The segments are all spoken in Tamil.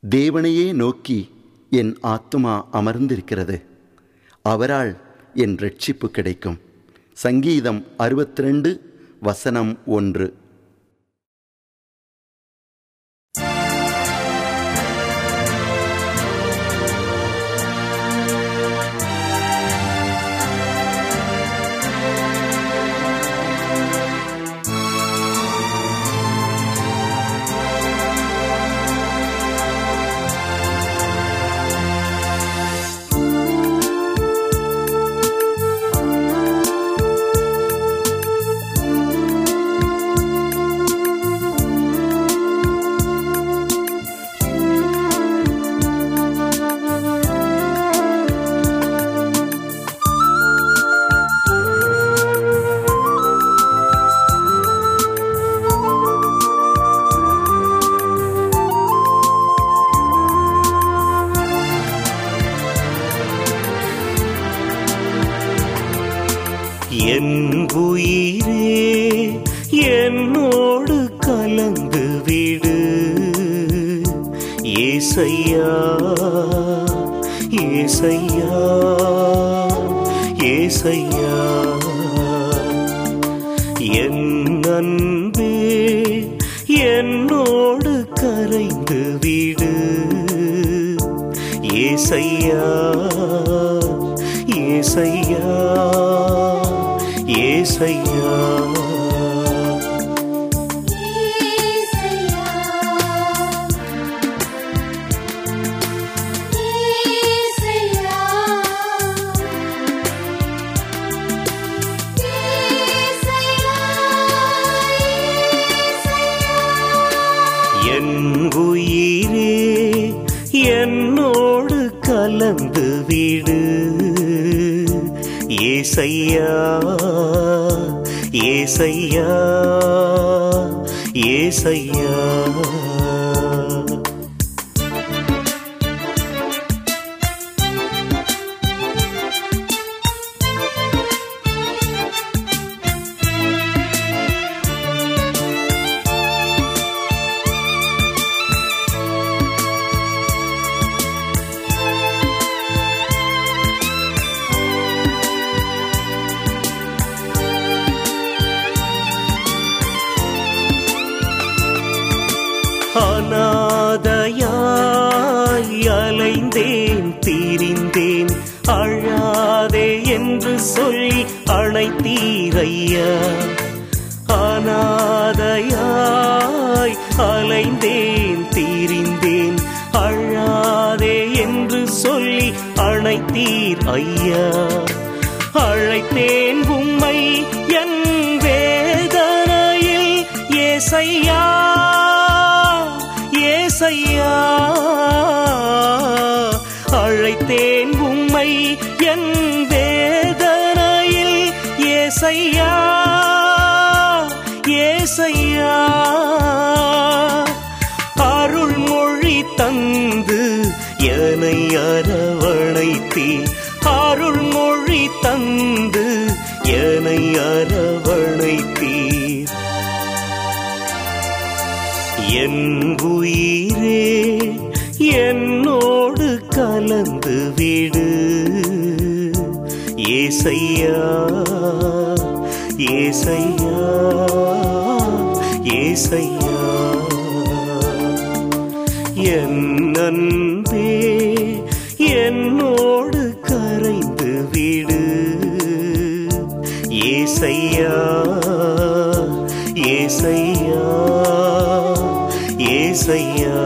தேவனையே நோக்கி என் ஆத்துமா அமர்ந்திருக்கிறது அவரால் என் ரட்சிப்பு கிடைக்கும் சங்கீதம் அறுபத்தி ரெண்டு வசனம் ஒன்று என் உயிரே என்னோடு கலந்து விடு ஏசையா ஏசையா ஏசையா என் அன்பே என்னோடு கரைந்து விடு ஏசையா ஏசையா ஏசையா என் உயிரே என்னோடு கலந்து விடு ஏசையா ஏசையா ஏசையா அநாதையாய் அலைந்தேன் தீரிந்தேன் அழாதே என்று சொல்லி அழைத்தீரையா அநாதையாய் அலைந்தேன் தீரிந்தேன் அழாதே என்று சொல்லி அழைத்தீர் ஐயா அழைத்தேன் உம்மை என் வேதனையில் ஏசையா ஏசையா அழைத்தேன் உம்மை என் வேதனையில் ஏசையா ஏசையா அருள்மொழி தந்து என்னை அரவணைத்தீ அருள்மொழி தந்து என்னை அரவணைத்தீர் என் உயிரே என்னோடு கலந்து விடு ஏசையா ஏசையா ஏசையா என் அன்பே என்னோடு கரைந்து விடு ஏசையா ஏசையா ஏசையா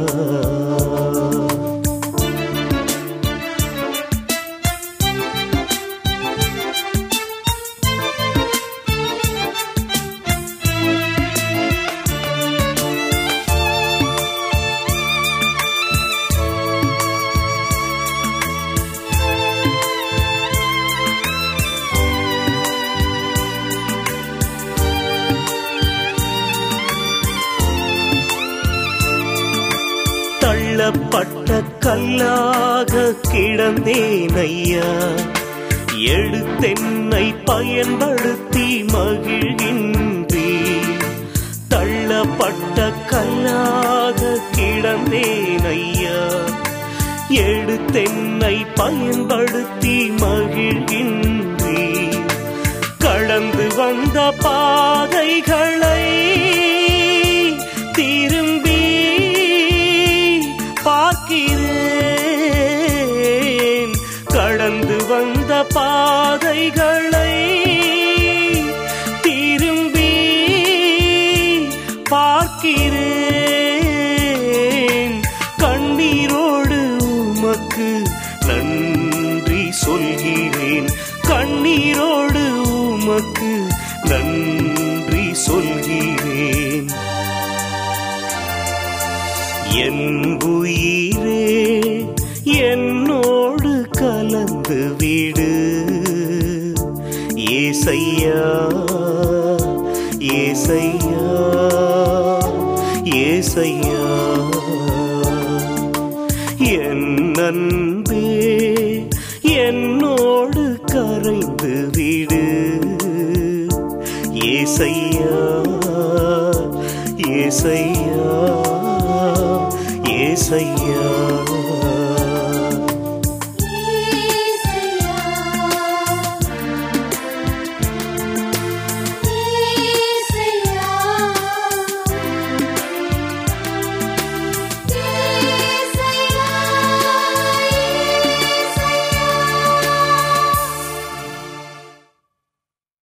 தள்ளப்பட்ட கல்லாக கிடந்தேன் ஐயா எழுத்தென்னை பயன்படுத்தி மகிழ்கின்றே தள்ளப்பட்ட கல்லாக கிடந்தேன் ஐயா தென்னை பயன்படுத்தி மகிழ்கின்றீ கடந்து வந்த பாதைகளை திரும்பி பார்க்கிறேன் கடந்து வந்த பாதைகளை திரும்பி பார்க்கிறேன் கண்ணீரோடு உமக்கு நன்றி சொல்கிறேன் கண்ணீரோடு உமக்கு நன்றி சொல்கிறேன் என் உயிரே என்னோடு கலந்து விடு ஏசையா ஏசையா ஏசையா என் அன்பே என்னோடு கரைந்து விடு ஏசையா ஏசையா ஏசையா